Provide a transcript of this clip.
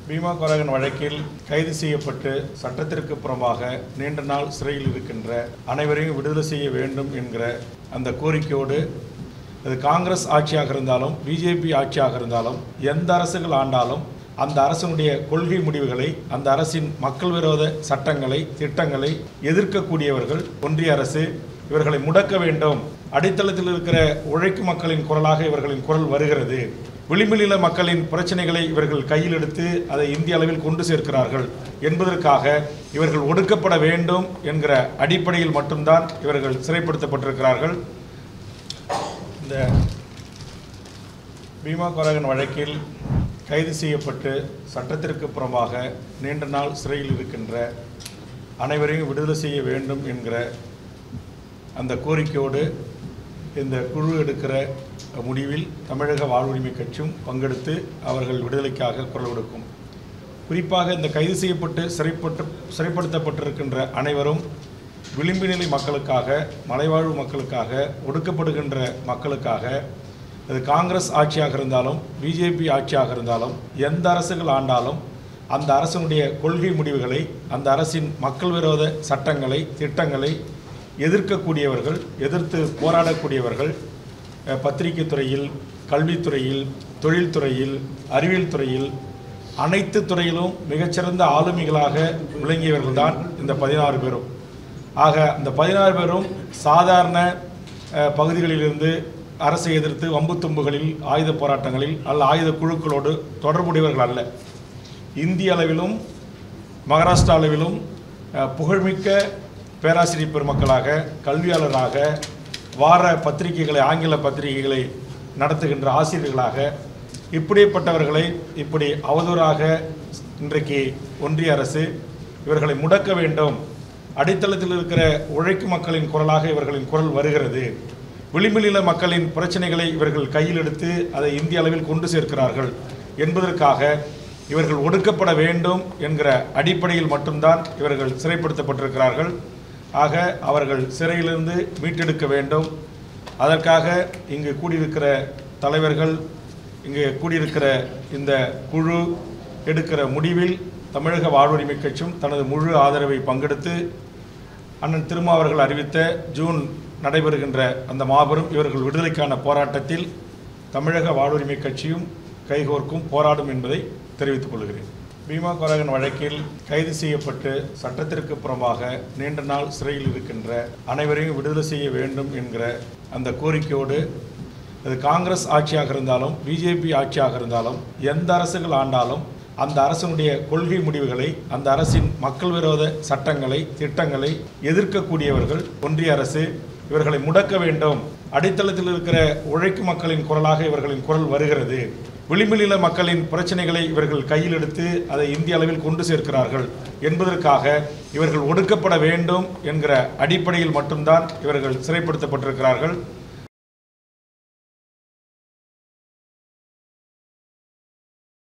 பீமா கொரகன் வழக்கில் கைது செய்யப்பட்டு சட்டத்திற்கு புறம்பாக நீண்ட நாள் சிறையில் இருக்கின்ற அனைவரையும் விடுதலை செய்ய வேண்டும் என்கிற அந்த கோரிக்கையோடு அது காங்கிரஸ் ஆட்சியாக இருந்தாலும் பிஜேபி ஆட்சியாக இருந்தாலும் எந்த அரசுகள் ஆண்டாலும் அந்த அரசினுடைய கொள்கை முடிவுகளை அந்த அரசின் மக்கள் விரோத சட்டங்களை திட்டங்களை எதிர்க்கக்கூடியவர்கள் ஒன்றிய அரசு இவர்களை முடக்க வேண்டும் அடித்தளத்தில் இருக்கிற உழைக்கும் மக்களின் குரலாக இவர்களின் குரல் வருகிறது விளிம்பிலுள்ள மக்களின் பிரச்சனைகளை இவர்கள் கையில் எடுத்து அதை இந்திய அளவில் கொண்டு சேர்க்கிறார்கள் என்பதற்காக இவர்கள் ஒடுக்கப்பட வேண்டும் என்கிற அடிப்படையில் மட்டும்தான் இவர்கள் சிறைப்படுத்தப்பட்டிருக்கிறார்கள் இந்த பீமா கொரகன் வழக்கில் கைது செய்யப்பட்டு சட்டத்திற்கு புறம்பாக நீண்ட நாள் சிறையில் இருக்கின்ற அனைவரையும் விடுதலை செய்ய வேண்டும் என்கிற அந்த கோரிக்கையோடு இந்த குழு எடுக்கிற முடிவில் தமிழக வாழ்வுரிமை கட்சியும் பங்கெடுத்து அவர்கள் விடுதலைக்காக குரல் கொடுக்கும் குறிப்பாக இந்த கைது செய்யப்பட்டு சிறைப்பட்டு சிறைப்படுத்தப்பட்டிருக்கின்ற அனைவரும் விளிம்பு நிலை மக்களுக்காக மலைவாழ்வு மக்களுக்காக ஒடுக்கப்படுகின்ற மக்களுக்காக அது காங்கிரஸ் ஆட்சியாக இருந்தாலும் பிஜேபி ஆட்சியாக இருந்தாலும் எந்த அரசுகள் ஆண்டாலும் அந்த அரசினுடைய கொள்கை முடிவுகளை அந்த அரசின் மக்கள் விரோத சட்டங்களை திட்டங்களை எதிர்க்கக்கூடியவர்கள் எதிர்த்து போராடக்கூடியவர்கள் அஹ், பத்திரிகை துறையில் கல்வித்துறையில் தொழில்துறையில் அறிவியல் துறையில் அனைத்து துறையிலும் மிகச்சிறந்த ஆளுமைகளாக விளங்கியவர்கள்தான் இந்த பதினாறு பேரும் ஆக இந்த பதினாறு பேரும் சாதாரண அஹ், பகுதிகளிலிருந்து அரசை எதிர்த்து வம்பு தும்புகளில் ஆயுத போராட்டங்களில் அல்ல ஆயுத குழுக்களோடு தொடர்புடையவர்கள் அல்ல இந்திய அளவிலும் மகாராஷ்டிரா அளவிலும் அஹ், புகழ்மிக்க பேராசிரியர் பெருமக்களாக கல்வியாளராக வார பத்திரிகைகளை ஆங்கில பத்திரிகைகளை நடத்துகின்ற ஆசிரியர்களாக இப்படிப்பட்டவர்களை இப்படி அவதூறாக இன்றைக்கு ஒன்றிய அரசு இவர்களை முடக்க வேண்டும் அடித்தளத்தில் இருக்கிற உழைக்கும் மக்களின் குரலாக இவர்களின் குரல் வருகிறது விளிம்பிலுள்ள மக்களின் பிரச்சனைகளை இவர்கள் கையில் எடுத்து அதை இந்திய அளவில் கொண்டு சேர்க்கிறார்கள் என்பதற்காக இவர்கள் ஒடுக்கப்பட வேண்டும் என்கிற அடிப்படையில் மட்டும்தான் இவர்கள் சிறைப்படுத்தப்பட்டிருக்கிறார்கள் ஆக அவர்கள் சிறையிலிருந்து மீட்டெடுக்க வேண்டும் அதற்காக இங்கு கூடியிருக்கிற தலைவர்கள் இங்கு கூடியிருக்கிற இந்த குழு எடுக்கிற முடிவில் தமிழக வாழ்வுரிமை கட்சியும் தனது முழு ஆதரவை பங்கெடுத்து அண்ணன் திருமாவர்கள் அறிவித்த ஜூன் நடைபெறுகின்ற அந்த மாபெரும் இவர்கள் விடுதலைக்கான போராட்டத்தில் தமிழக வாழ்வுரிமை கட்சியும் கைகோர்க்கும் போராடும் என்பதை தெரிவித்துக் கொள்கிறேன் பீமா கொரகன் வழக்கில் கைது செய்யப்பட்டு சட்டத்திற்கு புறம்பாக நீண்ட நாள் சிறையில் இருக்கின்ற அனைவரையும் விடுதலை செய்ய வேண்டும் என்கிற அந்த கோரிக்கையோடு அது காங்கிரஸ் ஆட்சியாக இருந்தாலும் பிஜேபி ஆட்சியாக இருந்தாலும் எந்த அரசுகள் ஆண்டாலும் அந்த அரசினுடைய கொள்கை முடிவுகளை அந்த அரசின் மக்கள் விரோத சட்டங்களை திட்டங்களை எதிர்க்கக்கூடியவர்கள் ஒன்றிய அரசு இவர்களை முடக்க வேண்டும் அடித்தளத்தில் இருக்கிற உழைக்கும் மக்களின் குரலாக இவர்களின் குரல் வருகிறது விளிம்பிலுள்ள மக்களின் பிரச்சனைகளை இவர்கள் கையில் எடுத்து அதை இந்திய அளவில் கொண்டு சேர்க்கிறார்கள் என்பதற்காக இவர்கள் ஒடுக்கப்பட வேண்டும் என்கிற அடிப்படையில் மட்டும்தான் இவர்கள் சிறைப்படுத்தப்பட்டிருக்கிறார்கள்